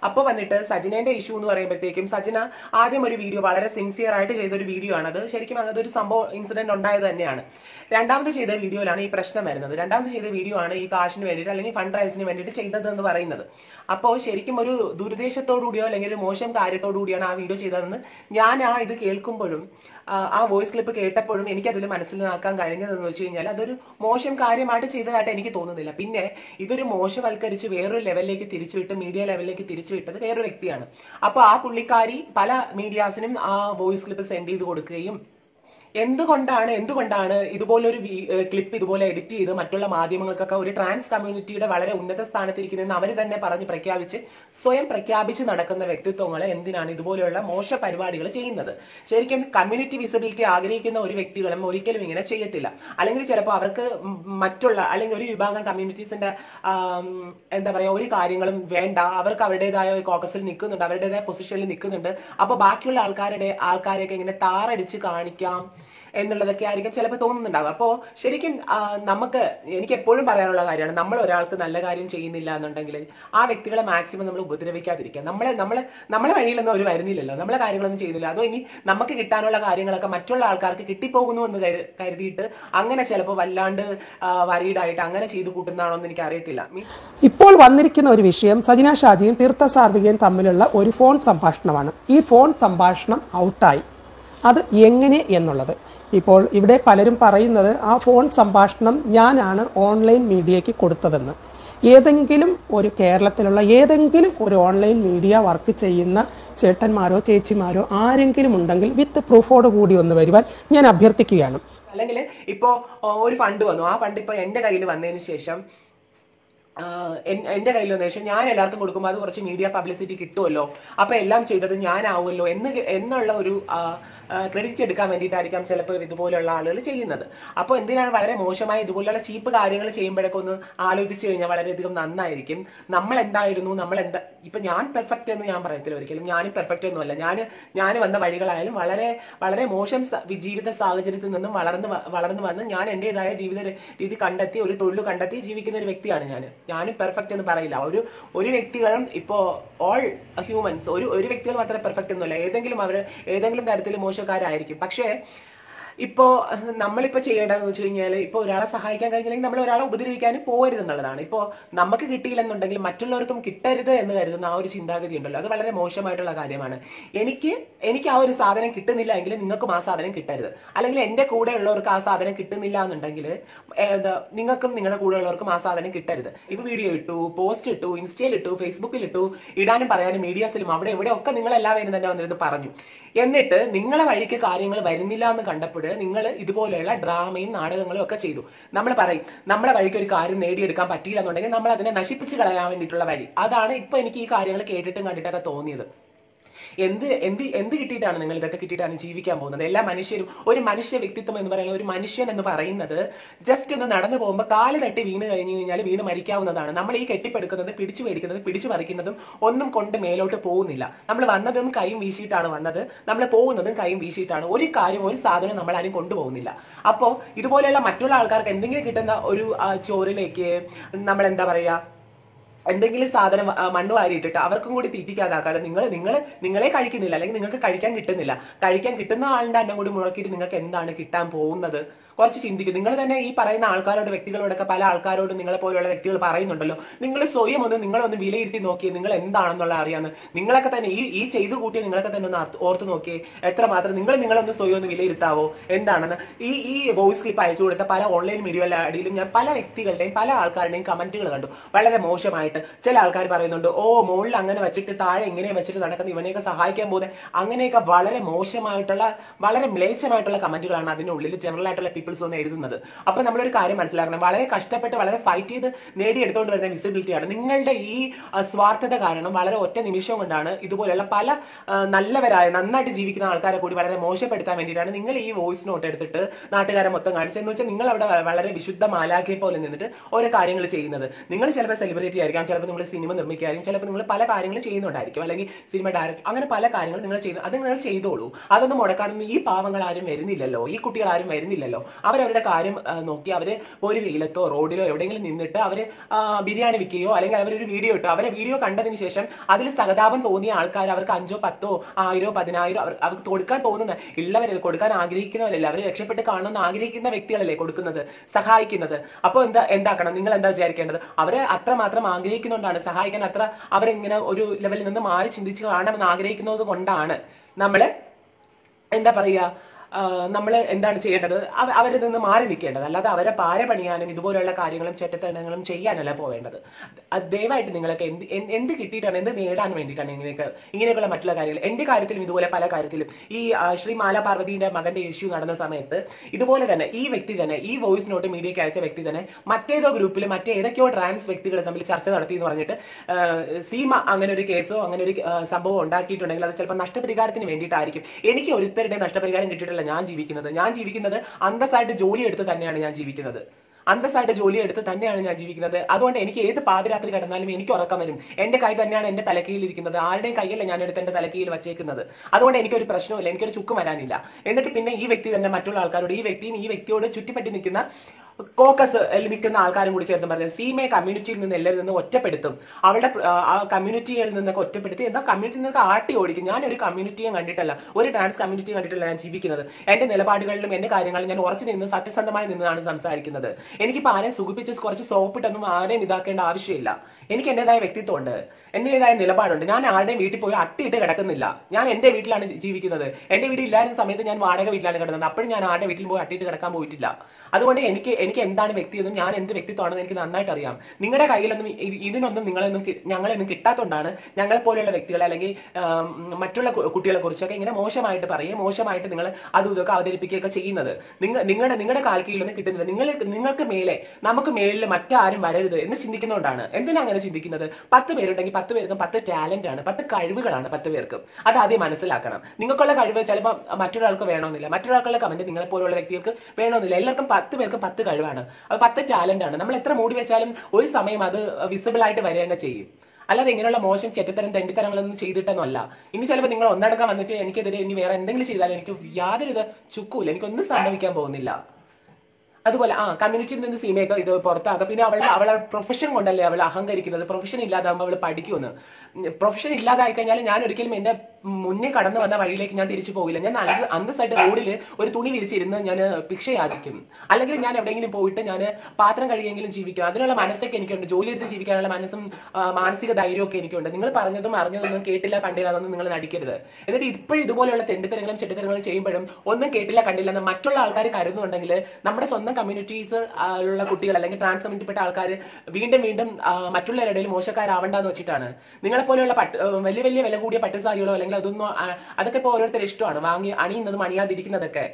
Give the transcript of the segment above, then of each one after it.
അപ്പൊ വന്നിട്ട് സജിനേന്റെ ഇഷ്യൂ എന്ന് പറയുമ്പോഴത്തേക്കും സജിന ആദ്യം ഒരു വീഡിയോ വളരെ സിൻസിയർ ആയിട്ട് ചെയ്ത ഒരു വീഡിയോ ആണ് അത് ശരിക്കും അതൊരു സംഭവം ഇൻസിഡന്റ് ഉണ്ടായത് തന്നെയാണ് രണ്ടാമത് ചെയ്ത വീഡിയോയിലാണ് ഈ പ്രശ്നം വരുന്നത് രണ്ടാമത് ചെയ്ത വീഡിയോ ആണ് ഈ കാശിന് വേണ്ടിയിട്ട് അല്ലെങ്കിൽ ഫണ്ട് റൈസിന് വേണ്ടിയിട്ട് ചെയ്തത് എന്ന് പറയുന്നത് അപ്പോൾ ശരിക്കും ഒരു ദുരുദ്ദേശത്തോടുകൂടിയോ അല്ലെങ്കിൽ ഒരു മോശം കാര്യത്തോടു കൂടിയാണ് ആ വീഡിയോ ചെയ്തതെന്ന് ഞാൻ ആ ഇത് കേൾക്കുമ്പോഴും ആ, ആ വോയിസ് ക്ലിപ്പ് കേട്ടപ്പോഴും എനിക്കതിൽ മനസ്സിലാക്കാൻ കഴിഞ്ഞതെന്ന് വെച്ച് കഴിഞ്ഞാൽ അതൊരു മോശം കാര്യമായിട്ട് ചെയ്തതായിട്ട് എനിക്ക് തോന്നുന്നില്ല പിന്നെ ഇതൊരു മോശവൽക്കരിച്ച് വേറൊരു ലെവലിലേക്ക് തിരിച്ചുവിട്ട് മീഡിയ ലെവലിലേക്ക് തിരിച്ചുവിട്ടത് വേറൊരു വ്യക്തിയാണ് അപ്പൊ ആ പുള്ളിക്കാരി പല മീഡിയാസിനും ആ വോയിസ് ക്ലിപ്പ് സെൻഡ് ചെയ്ത് കൊടുക്കുകയും എന്തുകൊണ്ടാണ് എന്തുകൊണ്ടാണ് ഇതുപോലൊരു ക്ലിപ്പ് ഇതുപോലെ എഡിറ്റ് ചെയ്ത് മറ്റുള്ള മാധ്യമങ്ങൾക്കൊക്കെ ഒരു ട്രാൻസ് കമ്മ്യൂണിറ്റിയുടെ വളരെ ഉന്നത സ്ഥാനത്തിരിക്കുന്നതെന്ന് അവർ തന്നെ പറഞ്ഞ് പ്രഖ്യാപിച്ച് സ്വയം പ്രഖ്യാപിച്ച് നടക്കുന്ന വ്യക്തിത്വങ്ങളെ എന്തിനാണ് ഇതുപോലെയുള്ള മോശ പരിപാടികൾ ചെയ്യുന്നത് ശരിക്കും കമ്മ്യൂണിറ്റി വിസിബിലിറ്റി ആഗ്രഹിക്കുന്ന ഒരു വ്യക്തികളും ഒരിക്കലും ഇങ്ങനെ ചെയ്യത്തില്ല അല്ലെങ്കിൽ ചിലപ്പോൾ അവർക്ക് ഉം മറ്റുള്ള അല്ലെങ്കിൽ ഒരു വിഭാഗം കമ്മ്യൂണിറ്റീസിന്റെ ആം, എന്താ പറയാ ഒരു കാര്യങ്ങളും വേണ്ട അവർക്ക് അവരുടേതായ ഒരു കോക്കസിൽ നിൽക്കുന്നുണ്ട് അവരുടേതായ പൊസിഷനിൽ നിൽക്കുന്നുണ്ട് അപ്പൊ ബാക്കിയുള്ള ആൾക്കാരുടെ ആൾക്കാരെയൊക്കെ ഇങ്ങനെ താറടിച്ച് കാണിക്കാം എന്നുള്ളതൊക്കെ ആയിരിക്കും ചിലപ്പോൾ തോന്നുന്നുണ്ടാവും അപ്പോൾ ശരിക്കും ആ, നമുക്ക് എനിക്ക് എപ്പോഴും പറയാനുള്ള കാര്യമാണ് നമ്മൾ ഒരാൾക്ക് നല്ല കാര്യം ചെയ്യുന്നില്ല എന്നുണ്ടെങ്കിൽ ആ വ്യക്തികളെ മാക്സിമം നമ്മൾ ഉപദ്രവിക്കാതിരിക്കുക നമ്മളെ നമ്മളെ നമ്മളെ വഴിയിലൊന്നും അവർ വരുന്നില്ലല്ലോ നമ്മളെ കാര്യങ്ങളൊന്നും ചെയ്യുന്നില്ല അതോ ഇനി നമുക്ക് കിട്ടാനുള്ള കാര്യങ്ങളൊക്കെ മറ്റുള്ള ആൾക്കാർക്ക് കിട്ടിപ്പോകുന്നു എന്ന് കരു- കരുതിയിട്ട് അങ്ങനെ ചിലപ്പോൾ വല്ലാണ്ട് വരീഡായിട്ട് അങ്ങനെ ചെയ്തു കൂട്ടുന്നതാണോ എന്ന് എനിക്ക് അറിയത്തില്ല മീ- ഇപ്പോൾ വന്നിരിക്കുന്ന ഒരു വിഷയം സജിന ഷാജിയും തീർത്ഥ സാർവികയും തമ്മിലുള്ള ഒരു ഫോൺ സംഭാഷണമാണ് ഈ ഫോൺ സംഭാഷണം ഔട്ടായി അത് എങ്ങനെ എന്നുള്ളത് ഇപ്പോൾ ഇവിടെ പലരും പറയുന്നത് ആ ഫോൺ സംഭാഷണം ഞാനാണ് ഓൺലൈൻ മീഡിയയ്ക്ക് കൊടുത്തതെന്ന് ഏതെങ്കിലും ഒരു കേരളത്തിലുള്ള ഏതെങ്കിലും ഒരു ഓൺലൈൻ മീഡിയ വർക്ക് ചെയ്യുന്ന ചേട്ടന്മാരോ ചേച്ചിമാരോ ആരെങ്കിലും ഉണ്ടെങ്കിൽ വിത്ത് പ്രൂഫോട് കൂടി ഒന്ന് വരുവാൻ ഞാൻ അഭ്യർത്ഥിക്കുകയാണ് അല്ലെങ്കിൽ ഇപ്പോ ഓ, ഒരു ഫണ്ട് വന്നു ആ ഫണ്ട് ഇപ്പൊ എന്റെ കയ്യിൽ വന്നതിന് ശേഷം ആ, എൻ- എന്റെ കയ്യിൽ വന്നതിന് ശേഷം ഞാൻ എല്ലാവർക്കും കൊടുക്കുമ്പോൾ അത് കുറച്ച് മീഡിയ പബ്ലിസിറ്റി കിട്ടുമല്ലോ അപ്പൊ എല്ലാം ചെയ്തത് ഞാനാവുമല്ലോ എന്ന് കെ- എന്നുള്ള ഒരു ക്രെഡിറ്റ് എടുക്കാൻ വേണ്ടിയിട്ടായിരിക്കാം ചിലപ്പോൾ ഇതുപോലെയുള്ള ആളുകൾ ചെയ്യുന്നത് അപ്പോൾ എന്തിനാണ് വളരെ മോശമായ ഇതുപോലെയുള്ള ചീപ്പ് കാര്യങ്ങൾ ചെയ്യുമ്പോഴൊക്കെ ഒന്ന് ആലോചിച്ച് കഴിഞ്ഞാൽ വളരെയധികം നന്നായിരിക്കും നമ്മൾ എന്തായിരുന്നു നമ്മൾ എന്താ ഇപ്പൊ ഞാൻ പെർഫെക്റ്റ് എന്ന് ഞാൻ പറയത്തില്ല ഒരിക്കലും ഞാനും പെർഫെക്റ്റ് ഒന്നുമല്ല ഞാൻ ഞാൻ വന്ന വഴികളായാലും വളരെ വളരെ മോശം സ- വി- ജീവിത സാഹചര്യത്തിൽ നിന്നും വളർന്ന് വ- വളർന്നു വന്ന് ഞാൻ എന്റേതായ ജീവിത ര- രീതി കണ്ടെത്തി ഒരു തൊഴിൽ കണ്ടെത്തി ജീവിക്കുന്ന ഒരു വ്യക്തിയാണ് ഞാൻ ഞാനും പെർഫെക്റ്റ് എന്ന് പറയില്ല ഒരു ഒരു വ്യക്തികളും ഇപ്പോ ഓൾ ഹ്യൂമൻസ് ഒരു ഒരു വ്യക്തികൾ മാത്രമേ പെർഫെക്റ്റ് ഒന്നുമല്ല ഏതെങ്കിലും അവർ ഏതെങ്കിലും തരത്തിൽ മോശക്കാരായിരിക്കും പക്ഷേ ഇപ്പോ അഹ്, നമ്മളിപ്പോ ചെയ്യേണ്ടതെന്ന് വെച്ച് കഴിഞ്ഞാൽ ഇപ്പൊ ഒരാളെ സഹായിക്കാൻ കഴിഞ്ഞില്ലെങ്കിൽ നമ്മൾ ഒരാളെ ഉപദ്രവിക്കാനും പോകരുത് എന്നുള്ളതാണ് ഇപ്പോ നമുക്ക് കിട്ടിയില്ലെന്നുണ്ടെങ്കിൽ മറ്റുള്ളവർക്കും കിട്ടരുത് എന്ന് കരുതുന്ന ആ ഒരു ചിന്താഗതി ഉണ്ടല്ലോ അത് വളരെ മോശമായിട്ടുള്ള കാര്യമാണ് എനിക്ക് എനിക്ക് ആ ഒരു സാധനം കിട്ടുന്നില്ല എങ്കിൽ നിങ്ങൾക്കും ആ സാധനം കിട്ടരുത് അല്ലെങ്കിൽ എന്റെ കൂടെ ഉള്ളവർക്ക് ആ സാധനം കിട്ടുന്നില്ല എന്നുണ്ടെങ്കിൽ എന്താ നിങ്ങൾക്കും നിങ്ങളുടെ കൂടെ ഉള്ളവർക്കും ആ സാധനം കിട്ടരുത് ഇപ്പൊ വീഡിയോ ഇട്ടു പോസ്റ്റ് ഇട്ടു ഇൻസ്റ്റയിൽ ഇട്ടു ഫേസ്ബുക്കിൽ ഇട്ടു ഇടാനും പറയാനും മീഡിയാസിലും അവിടെ ഇവിടെ ഒക്കെ നിങ്ങൾ എല്ലാവരും തന്നെ വന്നിരുന്ന് പറഞ്ഞു എന്നിട്ട് നിങ്ങളെ വഴിക്ക് കാര്യങ്ങൾ വരുന്നില്ല എന്ന് കണ്ടപ്പോൾ നിങ്ങൾ ഇതുപോലെയുള്ള ഡ്രാമയും നാടകങ്ങളും ഒക്കെ ചെയ്തു നമ്മൾ പറയും നമ്മളെ വഴിക്ക് ഒരു കാര്യം നേടിയെടുക്കാൻ പറ്റിയില്ല എന്നുണ്ടെങ്കിൽ നമ്മൾ അതിനെ നശിപ്പിച്ച് കളയാൻ വേണ്ടിയിട്ടുള്ള വഴി അതാണ് ഇപ്പൊ എനിക്ക് ഈ കാര്യങ്ങൾ കേട്ടിട്ടും കണ്ടിട്ടൊക്കെ തോന്നിയത് എന്ത് എന്ത് എന്ത് കിട്ടിയിട്ടാണ് നിങ്ങൾ ഇതൊക്കെ കിട്ടിയിട്ടാണ് ജീവിക്കാൻ പോകുന്നത് എല്ലാ മനുഷ്യരും ഒരു മനുഷ്യ വ്യക്തിത്വം എന്ന് പറയുന്നത് ഒരു മനുഷ്യൻ എന്ന് പറയുന്നത് ജസ്റ്റ് ഒന്ന് നടന്നു പോകുമ്പോൾ കാല് തട്ടി വീണ് കഴിഞ്ഞു കഴിഞ്ഞാൽ വീണ് മരിക്കാവുന്നതാണ് നമ്മൾ ഈ കെട്ടിപ്പടുക്കുന്നത് പിടിച്ചു മേടിക്കുന്നത് പിടിച്ചു പറിക്കുന്നതും ഒന്നും കൊണ്ട് മേലോട്ട് പോകുന്നില്ല നമ്മൾ വന്നതും കൈയും വീശിയിട്ടാണ് വന്നത് നമ്മൾ പോകുന്നതും കൈയും വീശിയിട്ടാണ് ഒരു കാര്യം ഒരു സാധനം നമ്മൾ ആരും കൊണ്ടുപോകുന്നില്ല അപ്പോൾ ഇതുപോലെയുള്ള മറ്റുള്ള ആൾക്കാർക്ക് എന്തെങ്കിലും കിട്ടുന്ന ഒരു ആ, ചോറിലേക്ക് നമ്മൾ എന്താ പറയാ എന്തെങ്കിലും സാധനം ആ, മണ്ണ് വാരിയിട്ടിട്ട് അവർക്കും കൂടി തീറ്റിക്കാതാക്കാതെ നിങ്ങൾ നിങ്ങൾ നിങ്ങളെ കഴിക്കുന്നില്ല അല്ലെങ്കിൽ നിങ്ങൾക്ക് കഴിക്കാൻ കിട്ടുന്നില്ല കഴിക്കാൻ കിട്ടുന്ന ആളുടെ അന്നം കൂടി മുടക്കിയിട്ട് നിങ്ങൾക്ക് എന്താണ് കിട്ടാൻ പോകുന്നത് കുറച്ച് ചിന്തിക്കും നിങ്ങൾ തന്നെ ഈ പറയുന്ന ആൾക്കാരോട് വ്യക്തികളോടൊക്കെ പല ആൾക്കാരോടും നിങ്ങളെ പോലെയുള്ള വ്യക്തികൾ പറയുന്നുണ്ടല്ലോ നിങ്ങൾ സ്വയം ഒന്ന് നിങ്ങളൊന്ന് വിലയിരുത്തി നോക്കിയേ നിങ്ങൾ എന്താണെന്നുള്ള അറിയാന്ന് നിങ്ങളൊക്കെ തന്നെ ഈ ഈ ചെയ്തു കൂട്ടിയ നിങ്ങളൊക്കെ തന്നെ ഒന്ന് ആർത്ത് ഓർത്ത് നോക്കിയേ എത്രമാത്രം നിങ്ങൾ നിങ്ങളൊന്ന് സ്വയം ഒന്ന് വിലയിരുത്താവോ എന്താണെന്ന് ഈ ഈ വോയിസ് ക്ലിപ്പ് അയച്ചു കൊടുത്ത പല ഓൺലൈൻ മീഡിയകളുടെ അടിയിലും ഞാൻ പല വ്യക്തികളുടെയും പല ആൾക്കാരുടെയും കമന്റുകൾ കണ്ടു വളരെ മോശമായിട്ട് ചില ആൾക്കാർ പറയുന്നുണ്ട് ഓ മുകളിൽ അങ്ങനെ വെച്ചിട്ട് താഴെ ഇങ്ങനെ വെച്ചിട്ട് നടക്കുന്ന ഇവനെയൊക്കെ സഹായിക്കാൻ പോകുന്നത് അങ്ങനെയൊക്കെ വളരെ മോശമായിട്ടുള്ള വളരെ മ്ലേച്ഛമായിട്ടുള്ള കമന്റുകളാണ് അതിനുള്ളിൽ ജനറൽ ആയിട്ടുള്ള പീപ്പിൾസ് ഒന്ന് എഴുതുന്നത് അപ്പൊ നമ്മളൊരു കാര്യം മനസ്സിലാക്കണം വളരെ കഷ്ടപ്പെട്ട് വളരെ ഫൈറ്റ് ചെയ്ത് നേടിയെടുത്തുകൊണ്ട് വരുന്ന വിസിബിലിറ്റിയാണ് നിങ്ങളുടെ ഈ ആ, സ്വാർത്ഥത കാരണം വളരെ ഒറ്റ നിമിഷം കൊണ്ടാണ് ഇതുപോലെയുള്ള പല ആ, നല്ലവരായ നന്നായിട്ട് ജീവിക്കുന്ന ആൾക്കാരെ കൂടി വളരെ മോശപ്പെടുത്താൻ വേണ്ടിയിട്ടാണ് നിങ്ങൾ ഈ വോയിസ് നോട്ട് എടുത്തിട്ട് നാട്ടുകാരെ മൊത്തം കാണിച്ചത് എന്ന് വെച്ചാൽ നിങ്ങൾ അവിടെ വ- വളരെ വിശുദ്ധ മാലാഖയെ പോലെ നിന്നിട്ട് ഓരോ കാര്യങ്ങൾ ചെയ്യുന്നത് നിങ്ങൾ ചിലപ്പോൾ സെലിബ്രിറ്റി ആയിരിക്കാം ചിലപ്പോൾ നിങ്ങൾ സിനിമ നിർമ്മിക്കായിരിക്കും ചിലപ്പോൾ നിങ്ങൾ പല കാര്യങ്ങളും ചെയ്യുന്നുണ്ടായിരിക്കും അല്ലെങ്കിൽ സിനിമ ഡയറക്ട് അങ്ങനെ പല കാര്യങ്ങളും നിങ്ങൾ ചെയ്യുന്നു അത് നിങ്ങൾ ചെയ്തോളൂ അതൊന്നും മുടക്കാനൊന്നും ഈ പാവങ്ങൾ ആരും വരുന്നില്ലല്ലോ ഈ കുട്ടികൾ ആരും വരുന്നില്ലല്ലോ അവരവരുടെ കാര്യം ആ, നോക്കി അവര് ഒരു വെയിലത്തോ റോഡിലോ എവിടെയെങ്കിലും നിന്നിട്ട് അവര് ആ, ബിരിയാണി വിൽക്കുകയോ അല്ലെങ്കിൽ അവരൊരു വീഡിയോ ഇട്ടോ അവരെ വീഡിയോ കണ്ടതിന് ശേഷം അതിൽ സഹതാപം തോന്നിയ ആൾക്കാർ അവർക്ക് അഞ്ചോ പത്തോ ആയിരോ പതിനായിരോ അവർ അവർക്ക് കൊടുക്കാൻ തോന്നുന്ന ഉള്ളവരല്ലേ കൊടുക്കാൻ ആഗ്രഹിക്കുന്നവരല്ലേ അവരെ രക്ഷപ്പെട്ട് കാണണമെന്ന് ആഗ്രഹിക്കുന്ന വ്യക്തികളല്ലേ കൊടുക്കുന്നത് സഹായിക്കുന്നത് അപ്പോൾ എന്താ എന്താക്കണം നിങ്ങൾ എന്താ വിചാരിക്കേണ്ടത് അവരെ അത്രമാത്രം ആഗ്രഹിക്കുന്നുകൊണ്ടാണ് സഹായിക്കാൻ അത്ര അവരിങ്ങനെ ഒരു ലെവലിൽ നിന്ന് മാറി ചിന്തിച്ച് കാണണമെന്ന് ആഗ്രഹിക്കുന്നത് കൊണ്ടാണ് നമ്മള് എന്താ പറയാ നമ്മൾ എന്താണ് ചെയ്യേണ്ടത് അവ- അവരിൽ നിന്ന് മാറി നിൽക്കേണ്ടത് അല്ലാതെ അവരെ പാര പണിയാനും ഇതുപോലുള്ള കാര്യങ്ങളും ചെറ്റത്തനങ്ങളും ചെയ്യാനല്ല പോവേണ്ടത് അത് ദയവായിട്ട് നിങ്ങളൊക്കെ എന്ത് എന്ത് എന്ത് കിട്ടിയിട്ടാണ് എന്ത് നേടാൻ വേണ്ടിയിട്ടാണ് ഇങ്ങനെയൊക്കെ ഇങ്ങനെയൊക്കെയുള്ള മറ്റുള്ള കാര്യങ്ങൾ എന്റെ കാര്യത്തിലും ഇതുപോലെ പല കാര്യത്തിലും ഈ ആ, ശ്രീ മാല പാർവതിന്റെ മകന്റെ ഇഷ്യൂ നടന്ന സമയത്ത് ഇതുപോലെ തന്നെ ഈ വ്യക്തി തന്നെ ഈ വോയിസ് നോട്ട് മീഡിയയ്ക്ക് അയച്ച വ്യക്തി തന്നെ മറ്റേതോ ഗ്രൂപ്പിൽ മറ്റേതൊക്കെയോ ട്രാൻസ് വ്യക്തികൾ തമ്മിൽ ചർച്ച നടത്തി എന്ന് പറഞ്ഞിട്ട് ആ, സീമ അങ്ങനെ ഒരു കേസോ അങ്ങനെ ഒരു ആ, സംഭവം ഉണ്ടാക്കിയിട്ടുണ്ടെങ്കിൽ അത് ചിലപ്പോൾ നഷ്ടപരിഹാരത്തിന് വേണ്ടിയിട്ടായിരിക്കും എനിക്ക് ഒരുത്തരുടെ നഷ്ടപരിഹാരം കിട്ടിയിട്ടില്ല ഞാൻ ജീവിക്കുന്നത് ഞാൻ ജീവിക്കുന്നത് അന്തസ്സായിട്ട് ജോലി എടുത്ത് തന്നെയാണ് ഞാൻ ജീവിക്കുന്നത് അന്തസ്സായിട്ട് ജോലി എടുത്ത് തന്നെയാണ് ഞാൻ ജീവിക്കുന്നത് അതുകൊണ്ട് എനിക്ക് ഏത് പാതിരാത്രി കിടന്നാലും എനിക്ക് ഉറക്കം വരും എന്റെ കൈ തന്നെയാണ് എന്റെ തലക്കീഴിൽ ഇരിക്കുന്നത് ആരുടെയും കൈയല്ല ഞാൻ എടുത്ത് എന്റെ തലക്കീഴിൽ വച്ചേക്കുന്നത് അതുകൊണ്ട് എനിക്കൊരു പ്രശ്നമില്ല എനിക്കൊരു ചുക്ക് വരാനില്ല എന്നിട്ട് പിന്നെ ഈ വ്യക്തി തന്നെ മറ്റുള്ള ആൾക്കാരോട് ഈ വ്യക്തിയും ഈ വ്യക്തിയോട് ചുറ്റിപ്പറ്റി നിൽക്കുന്ന കോക്കസ് നിൽക്കുന്ന ആൾക്കാരും കൂടി ചേർന്ന് പറഞ്ഞത് സീമയെ കമ്മ്യൂണിറ്റിയിൽ നിന്ന് എല്ലാവരും നിന്ന് ഒറ്റപ്പെടുത്തും അവളുടെ പ്ര- ആ കമ്മ്യൂണിറ്റിയിൽ നിന്നൊക്കെ ഒറ്റപ്പെടുത്തി എന്താ കമ്മ്യൂണിറ്റിയിൽ നിന്നൊക്കെ ആട്ടി ഓടിക്കും ഞാൻ ഒരു കമ്മ്യൂണിറ്റിയും കണ്ടിട്ടല്ല ഒരു ട്രാൻസ് കമ്മ്യൂണിറ്റിയും കണ്ടിട്ടല്ല ഞാൻ ജീവിക്കുന്നത് എന്റെ നിലപാടുകളിലും എന്റെ കാര്യങ്ങളിലും ഞാൻ ഉറച്ചു നിന്ന് സത്യസന്ധമായി നിന്നാണ് സംസാരിക്കുന്നത് എനിക്കിപ്പോ ആരെയും സുഖിപ്പിച്ച് കുറച്ച് സോപ്പിട്ടൊന്നും ആരെയും ഇതാക്കേണ്ട ആവശ്യമില്ല എനിക്ക് എന്റേതായ വ്യക്തിത്വമുണ്ട് എന്റേതായ നിലപാടുണ്ട് ഞാൻ ആരുടെയും വീട്ടിൽ പോയി അട്ടിയിട്ട് കിടക്കുന്നില്ല ഞാൻ എന്റെ വീട്ടിലാണ് ജി- ജീവിക്കുന്നത് എന്റെ വീട്ടിൽ ഇല്ലായിരുന്ന സമയത്ത് ഞാൻ വാടക വീട്ടിലാണ് കിടന്നത് അപ്പോഴും ഞാൻ ആരുടെ വീട്ടിൽ പോയി അട്ടിയിട്ട് കിടക്കാൻ പോയിട്ടില്ല അതുകൊണ്ട് എനിക്ക് എനിക്ക് എന്താണ് വ്യക്തിയെന്നും ഞാൻ എന്ത് വ്യക്തിത്വമാണെന്ന് എനിക്ക് നന്നായിട്ട് അറിയാം നിങ്ങളുടെ കയ്യിലൊന്നും ഇത് ഇതിനൊന്നും നിങ്ങളെയൊന്നും കി- ഞങ്ങളെയൊന്നും കിട്ടാത്തതുകൊണ്ടാണ് ഞങ്ങളെ പോലെയുള്ള വ്യക്തികളെ അല്ലെങ്കിൽ ആം, മറ്റുള്ള കു- കുട്ടികളെ കുറിച്ചൊക്കെ ഇങ്ങനെ മോശമായിട്ട് പറയുകയും മോശമായിട്ട് നിങ്ങൾ അതും ഇതൊക്കെ അവതരിപ്പിക്കുകയൊക്കെ ചെയ്യുന്നത് നിങ്ങൾ നിങ്ങളുടെ നിങ്ങളുടെ കാൽ കീഴിലൊന്നും കിട്ടുന്നില്ല നിങ്ങൾ നിങ്ങൾക്ക് മേലെ നമുക്ക് മേലിൽ മറ്റാരും വരരുത് എന്ന് ചിന്തിക്കുന്നതുകൊണ്ടാണ് എന്തിനാ അങ്ങനെ ചിന്തിക്കുന്നത് പത്ത് പേരുണ്ടെങ്കിൽ പത്ത് പേർക്കും പത്ത് ടാലന്റ് ആണ് പത്ത് കഴിവുകളാണ് പത്ത് പേർക്കും അത് ആദ്യം മനസ്സിലാക്കണം നിങ്ങൾക്കുള്ള കഴിവ് ചിലപ്പോൾ മറ്റൊരാൾക്ക് വേണമെന്നില്ല മറ്റൊരാൾക്കുള്ള കമന്റ് നിങ്ങളെ പോലുള്ള വ്യക്തികൾക്ക് വേണമെന്നില്ല എല്ലാവർക്കും പത്ത് പേർക്ക് പത്ത് കഴിവാണ് അത് പത്ത് ടാലന്റ് ആണ് നമ്മൾ എത്ര മൂടി വെച്ചാലും ഒരു സമയം അത് വിസിബിൾ ആയിട്ട് വരിക തന്നെ ചെയ്യും അല്ലാതെ ഇങ്ങനെയുള്ള മോശം ചെറ്റത്തരം തെണ്ടിത്തരങ്ങളൊന്നും ചെയ്തിട്ടൊന്നുമല്ല ഇനി ചിലപ്പോൾ നിങ്ങൾ ഒന്നടക്കം വന്നിട്ട് എനിക്കെതിരെ ഇനി വേറെ എന്തെങ്കിലും ചെയ്താലും എനിക്ക് യാതൊരു ഇത് ചുക്കൂല എനിക്കൊന്നും സംഭവിക്കാൻ പോകുന്നില്ല അതുപോലെ ആ കമ്മ്യൂണിറ്റിയിൽ നിന്ന് സീമയൊക്കെ ഇത് പുറത്താക്കാം പിന്നെ അവൾ അവളെ പ്രൊഫഷൻ കൊണ്ടല്ലേ അവൾ അഹങ്കരിക്കുന്നത് പ്രൊഫഷൻ ഇല്ലാതാകുമ്പോൾ അവൾ പഠിക്കുമെന്ന് പ്രൊഫഷൻ ഇല്ലാതായി കഴിഞ്ഞാൽ ഞാൻ ഒരിക്കലും എന്റെ മുന്നേ കടന്നു വന്ന വഴിയിലേക്ക് ഞാൻ തിരിച്ചു പോകില്ല ഞാൻ നല്ല അന്തസ്സായിട്ട് റോഡിൽ ഒരു തുണി വിരിച്ചിരുന്ന് ഞാൻ ഭിക്ഷ യാചിക്കും അല്ലെങ്കിൽ ഞാൻ എവിടെയെങ്കിലും പോയിട്ട് ഞാൻ പാത്രം കഴിയെങ്കിലും ജീവിക്കും അതിനുള്ള മനസ്സൊക്കെ എനിക്കുണ്ട് ജോലി എടുത്ത് ജീവിക്കാനുള്ള മനസ്സും ആ, മാനസിക ധൈര്യമൊക്കെ എനിക്കുണ്ട് നിങ്ങൾ പറഞ്ഞതും അറിഞ്ഞതൊന്നും കേട്ടില്ല കണ്ടില്ല എന്നൊന്നും നിങ്ങൾ നടിക്കരുത് എന്നിട്ട് ഇപ്പോഴും ഇതുപോലെയുള്ള തെണ്ടിത്തരങ്ങളും ചെട്ടിത്തരങ്ങളും ചെയ്യുമ്പോഴും ഒന്നും കേട്ടില്ല കണ്ടില്ല എന്ന് മറ്റുള്ള ആൾക്കാർ കരുതുന്നുണ്ടെങ്കിൽ നമ്മുടെ സ്വന്തം കമ്മ്യൂണിറ്റീസ് ഉള്ള കുട്ടികൾ അല്ലെങ്കിൽ ട്രാൻസ് കമ്മ്യൂണിറ്റിപ്പെട്ട ആൾക്കാർ വീണ്ടും വീണ്ടും ആ, മറ്റുള്ളവരുടെ ഇടയിൽ മോശക്കാരാവണ്ടെന്ന് വെച്ചിട്ടാണ് നിങ്ങളെ പോലെയുള്ള പട്ട് ആ, വലിയ വലിയ വില കൂടിയ പട്ടുസാരികളോ അല്ലെങ്കിൽ അതൊന്നും ആ, അതൊക്കെ ഇപ്പോൾ ഓരോരുത്തർ ഇഷ്ടമാണ് വാങ്ങി അണിയുന്നതും അണിയാതിരിക്കുന്നതൊക്കെ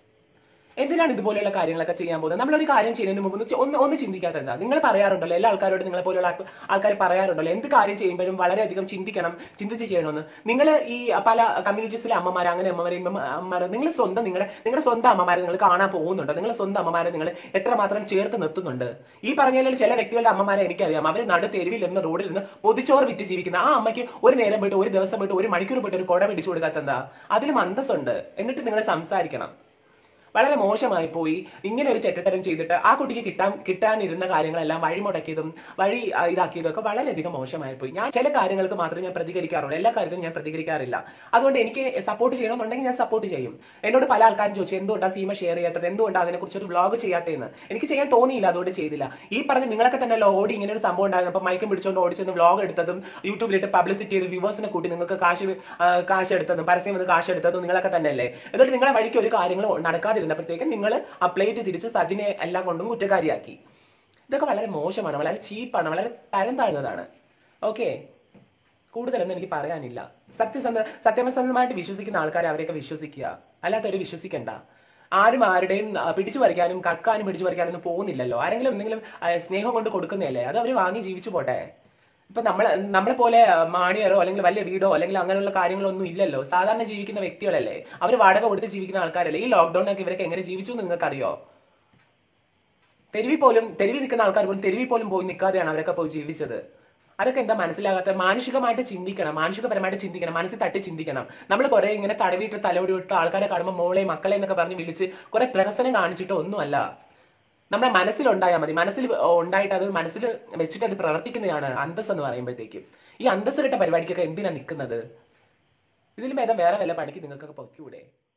എന്തിനാണ് ഇതുപോലെയുള്ള കാര്യങ്ങളൊക്കെ ചെയ്യാൻ പോകുന്നത് നമ്മളൊരു കാര്യം ചെയ്യുന്നതിന് മുമ്പ് ഒന്ന് ചി- ഒന്ന് ഒന്ന് ചിന്തിക്കാത്ത എന്താ നിങ്ങൾ പറയാറുണ്ടല്ലോ എല്ലാ ആൾക്കാരോട് നിങ്ങളെ പോലെയുള്ള ആൾക്കാർ പറയാറുണ്ടല്ലോ എന്ത് കാര്യം ചെയ്യുമ്പോഴും വളരെയധികം ചിന്തിക്കണം ചിന്തിച്ച് ചെയ്യണമെന്ന് നിങ്ങൾ ഈ പല കമ്മ്യൂണിറ്റീസിലെ അമ്മമാർ അങ്ങനെ അമ്മമാരെയും അമ്മമാരെ നിങ്ങൾ സ്വന്തം നിങ്ങളുടെ നിങ്ങളുടെ സ്വന്തം അമ്മമാരെ നിങ്ങൾ കാണാൻ പോകുന്നുണ്ടോ നിങ്ങളുടെ സ്വന്തം അമ്മമാരെ നിങ്ങൾ എത്രമാത്രം ചേർത്ത് നിർത്തുന്നുണ്ട് ഈ പറഞ്ഞാൽ ചില വ്യക്തികളുടെ അമ്മമാരെ എനിക്കറിയാം അവർ നടു തെരുവിൽ നിന്ന് റോഡിൽ നിന്ന് പൊതിച്ചോറ് വിറ്റ് ജീവിക്കുന്ന ആ അമ്മയ്ക്ക് ഒരു നേരം പോയിട്ട് ഒരു ദിവസം പോയിട്ട് ഒരു മണിക്കൂർ പോയിട്ട് ഒരു കുട പിടിച്ചു കൊടുക്കാത്ത എന്താ അതിലും അന്തസ്സുണ്ട് എന്നിട്ട് നിങ്ങൾ സംസാരിക്കണം വളരെ മോശമായി പോയി ഇങ്ങനെ ഒരു ചെറ്റത്തരം ചെയ്തിട്ട് ആ കുട്ടിക്ക് കിട്ടാൻ കിട്ടാനിരുന്ന കാര്യങ്ങളെല്ലാം വഴിമുടക്കിയതും വഴി ആ, ഇതാക്കിയതും ഒക്കെ വളരെയധികം മോശമായി പോയി ഞാൻ ചില കാര്യങ്ങൾക്ക് മാത്രമേ ഞാൻ പ്രതികരിക്കാറുള്ളൂ എല്ലാ കാര്യത്തിലും ഞാൻ പ്രതികരിക്കാറില്ല അതുകൊണ്ട് എനിക്ക് സപ്പോർട്ട് ചെയ്യണമെന്നുണ്ടെങ്കിൽ ഞാൻ സപ്പോർട്ട് ചെയ്യും എന്നോട് പല ആൾക്കാരും ചോദിച്ചു എന്തുകൊണ്ടാണ് സീമ ഷെയർ ചെയ്യാത്തത് എന്തുകൊണ്ടാണ് അതിനെക്കുറിച്ച് ഒരു വ്ളോഗ് ചെയ്യാത്തതെന്ന് എനിക്ക് ചെയ്യാൻ തോന്നിയില്ല അതുകൊണ്ട് ചെയ്തില്ല ഈ പറഞ്ഞ നിങ്ങളൊക്കെ തന്നെ ഓടി ഇങ്ങനെ ഒരു സംഭവം ഉണ്ടായിരുന്നു അപ്പൊ മൈക്കും പിടിച്ചുകൊണ്ട് ഓടിച്ചെന്ന് വ്ളോഗ് എടുത്തതും യൂട്യൂബിലിട്ട് പബ്ലിസിറ്റി ചെയ്ത് വ്യൂവേഴ്സിനെ കൂട്ടി നിങ്ങൾക്ക് കാശ് ആ, കാശ് എടുത്തതും പരസ്യം വന്ന് കാശ് എടുത്തതും നിങ്ങളൊക്കെ തന്നെയല്ലേ എന്നിട്ട് നിങ്ങളെ വഴിക്ക് ഒരു കാര്യങ്ങളും നടക്കാതിരുന്നപ്പോഴത്തേക്കും നിങ്ങൾ ആ പ്ലേറ്റ് തിരിച്ച് സജിനെ എല്ലാം കൊണ്ടും കുറ്റക്കാരിയാക്കി ഇതൊക്കെ വളരെ മോശമാണ് വളരെ ചീപ്പാണ് വളരെ തരം താഴ്ന്നതാണ് ഓക്കെ കൂടുതലൊന്നും എനിക്ക് പറയാനില്ല സത്യസന്ധ സത്യസന്ധമായിട്ട് വിശ്വസിക്കുന്ന ആൾക്കാരെ അവരെയൊക്കെ വിശ്വസിക്കുക അല്ലാത്തവരെ വിശ്വസിക്കണ്ട ആരും ആരുടെയും ആ, പിടിച്ചു പറിക്കാനും കക്കാനും പിടിച്ചു പറിക്കാനും ഒന്നും പോകുന്നില്ലല്ലോ ആരെങ്കിലും എന്തെങ്കിലും ആ, സ്നേഹം കൊണ്ട് കൊടുക്കുന്നതല്ലേ അത് അവർ വാങ്ങി ജീവിച്ചു പോട്ടെ ഇപ്പൊ നമ്മളെ നമ്മളെ പോലെ ആ, മാണിയറോ അല്ലെങ്കിൽ വലിയ വീടോ അല്ലെങ്കിൽ അങ്ങനെയുള്ള കാര്യങ്ങളൊന്നും ഇല്ലല്ലോ സാധാരണ ജീവിക്കുന്ന വ്യക്തികളല്ലേ അവർ വാടക കൊടുത്ത് ജീവിക്കുന്ന ആൾക്കാരല്ലേ ഈ ലോക്ക്ഡൌണിനൊക്കെ ഇവരൊക്കെ എങ്ങനെ ജീവിച്ചു എന്ന് നിങ്ങൾക്കറിയോ തെരുവിൽ പോലും തെരുവിൽ നിൽക്കുന്ന ആൾക്കാർ പോലും തെരുവിൽ പോലും പോയി നിൽക്കാതെയാണ് അവരൊക്കെ പോയി ജീവിച്ചത് അതൊക്കെ എന്താ മനസ്സിലാകാത്ത മാനുഷികമായിട്ട് ചിന്തിക്കണം മാനുഷികപരമായിട്ട് ചിന്തിക്കണം മനസ്സിൽ തട്ടി ചിന്തിക്കണം നമ്മൾ കുറെ ഇങ്ങനെ തടവിട്ട് തലോടി വിട്ട് ആൾക്കാരെ കാണുമ്പോൾ മോളെ മക്കളെ എന്നൊക്കെ പറഞ്ഞ് വിളിച്ച് കുറെ പ്രഹസനം കാണിച്ചിട്ടോ ഒന്നുമല്ല നമ്മുടെ മനസ്സിലുണ്ടായാൽ മതി മനസ്സിൽ ഉണ്ടായിട്ട് അത് മനസ്സിൽ വെച്ചിട്ട് അത് പ്രവർത്തിക്കുന്നതാണ് അന്തസ് എന്ന് പറയുമ്പോഴത്തേക്കും ഈ അന്തസ് കിട്ട പരിപാടിക്കൊക്കെ എന്തിനാ നിൽക്കുന്നത് ഇതിലും ഭേദം വേറെ വല്ല പണിക്ക് നിങ്ങൾക്കൊക്കെ പൊയ്ക്കൂടെ